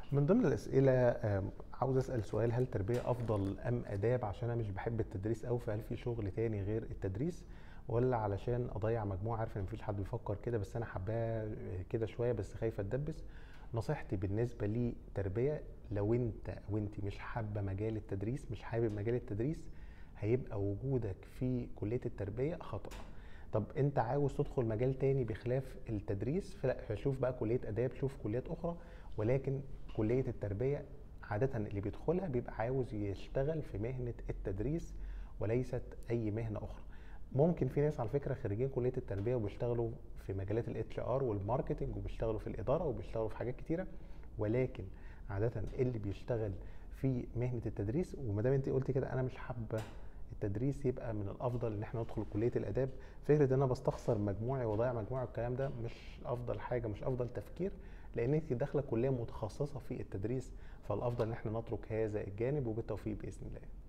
من ضمن الاسئله آم، عاوز اسال سؤال هل تربيه افضل ام اداب عشان انا مش بحب التدريس قوي فهل في شغل تاني غير التدريس ولا علشان اضيع مجموعه عارف ان مفيش حد بيفكر كده بس انا حباها كده شويه بس خايفه اتدبس نصيحتي بالنسبه لي تربيه لو انت او انت مش حابه مجال التدريس مش حابب مجال التدريس هيبقى وجودك في كليه التربيه خطأ طب انت عاوز تدخل مجال تاني بخلاف التدريس فلا شوف بقى كليه اداب شوف كليات اخرى ولكن كليه التربيه عاده اللي بيدخلها بيبقى عاوز يشتغل في مهنه التدريس وليست اي مهنه اخرى ممكن في ناس على فكره خريجين كليه التربيه وبيشتغلوا في مجالات الاتش ار والماركتنج وبيشتغلوا في الاداره وبيشتغلوا في حاجات كتيره ولكن عاده اللي بيشتغل في مهنه التدريس وما دام انت قلتي كده انا مش حابه التدريس يبقى من الافضل ان احنا ندخل كليه الاداب فكره ان انا بستخسر مجموعي واضيع مجموعي والكلام ده مش افضل حاجه مش افضل تفكير لان انت داخله كليه متخصصه في التدريس فالافضل ان احنا نترك هذا الجانب وبالتوفيق باذن الله